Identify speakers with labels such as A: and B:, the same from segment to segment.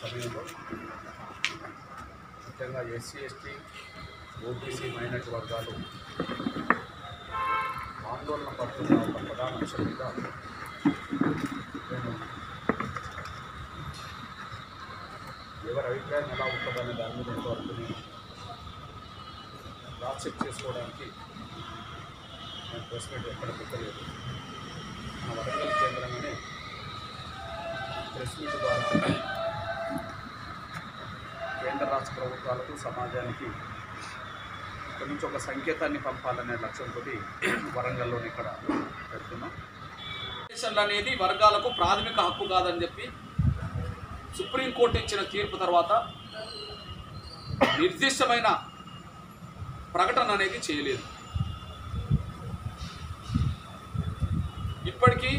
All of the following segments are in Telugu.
A: సమయంలో ముఖ్యంగా ఎస్సీ ఎస్టీ ఓబీసీ మైనార్టీ వర్గాలు ఆందోళన పడుతున్న ఒక ప్రధాన అంశం మీద నేను ఎవరి అభిప్రాయం ఎలా ఉంటుందనే దాని మీద ఎంతవరకు నేను క్రాస్ చెక్ చేసుకోవడానికి నేను ప్రెస్ మీట్ ఎక్కడ పెట్టలేదు మన వరంగల్ కేంద్రంగానే ప్రెస్ మీట్ ద్వారా కేంద్ర రాష్ట్ర ప్రభుత్వాలకు సమాజానికి ఇక్కడ నుంచి ఒక సంకేతాన్ని పంపాలనే లక్ష్యంతో వరంగల్లోని ఇక్కడ పెడుతున్నాం
B: రిజర్వేషన్లు అనేది వర్గాలకు ప్రాథమిక హక్కు కాదని చెప్పి సుప్రీంకోర్టు ఇచ్చిన తీర్పు తర్వాత నిర్దిష్టమైన ప్రకటన అనేది చేయలేదు ఇప్పటికీ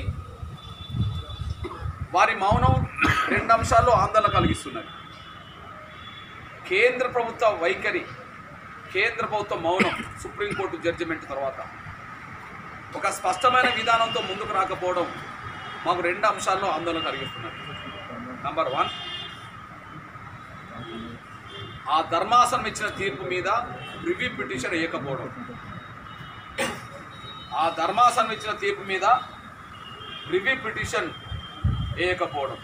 B: వారి మౌనం రెండు అంశాల్లో ఆందోళన కలిగిస్తున్నది కేంద్ర ప్రభుత్వ వైఖరి కేంద్ర ప్రభుత్వ మౌనం సుప్రీంకోర్టు జడ్జిమెంట్ తర్వాత ఒక స్పష్టమైన విధానంతో ముందుకు రాకపోవడం మాకు రెండు అంశాల్లో ఆందోళన కలిగిస్తున్నది నంబర్ వన్ ఆ ధర్మాసనం ఇచ్చిన తీర్పు మీద రివ్యూ పిటిషన్ వేయకపోవడం ఆ ధర్మాసనం ఇచ్చిన తీర్పు మీద రివ్యూ పిటిషన్ వేయకపోవడం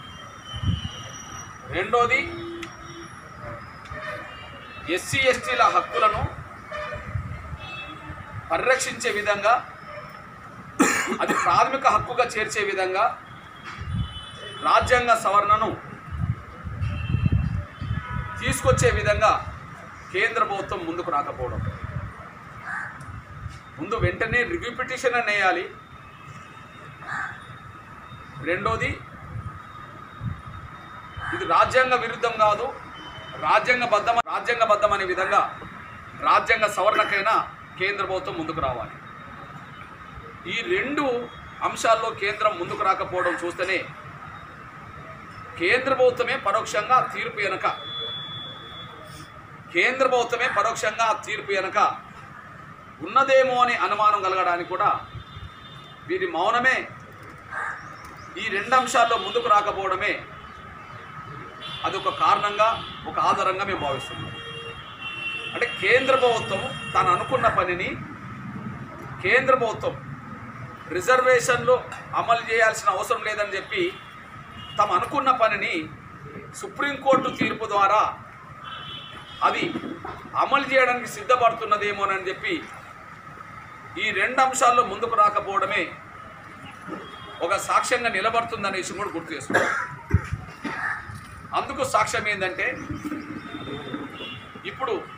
B: రెండోది ఎస్సీ ఎస్టీల హక్కులను పరిరక్షించే విధంగా అది ప్రాథమిక హక్కుగా చేర్చే విధంగా రాజ్యాంగ సవరణను తీసుకొచ్చే విధంగా కేంద్ర ప్రభుత్వం ముందుకు రాకపోవడం ముందు వెంటనే రివ్యూ పిటిషన్ అని వేయాలి రెండోది ఇది రాజ్యాంగ విరుద్ధం కాదు రాజ్యాంగబద్ధం రాజ్యాంగబద్ధం అనే విధంగా రాజ్యాంగ సవరణకైనా కేంద్ర ప్రభుత్వం ముందుకు రావాలి ఈ రెండు అంశాల్లో కేంద్రం ముందుకు రాకపోవడం చూస్తేనే కేంద్ర ప్రభుత్వమే పరోక్షంగా ఆ తీర్పు వెనక కేంద్ర ప్రభుత్వమే పరోక్షంగా ఆ తీర్పు వెనక ఉన్నదేమో అని అనుమానం కలగడానికి కూడా వీరి మౌనమే ఈ రెండు అంశాల్లో ముందుకు రాకపోవడమే అది ఒక కారణంగా ఒక ఆధారంగా మేము భావిస్తున్నాం అంటే కేంద్ర ప్రభుత్వం తాను అనుకున్న పనిని కేంద్ర ప్రభుత్వం రిజర్వేషన్లు అమలు చేయాల్సిన అవసరం లేదని చెప్పి తాము అనుకున్న పనిని సుప్రీంకోర్టు తీర్పు ద్వారా అది అమలు చేయడానికి సిద్ధపడుతున్నదేమోనని చెప్పి ఈ రెండు అంశాల్లో ముందుకు రాకపోవడమే ఒక సాక్ష్యంగా నిలబడుతుందనే విషయం కూడా గుర్తు చేసుకున్నాం అందుకు సాక్ష్యం ఏంటంటే ఇప్పుడు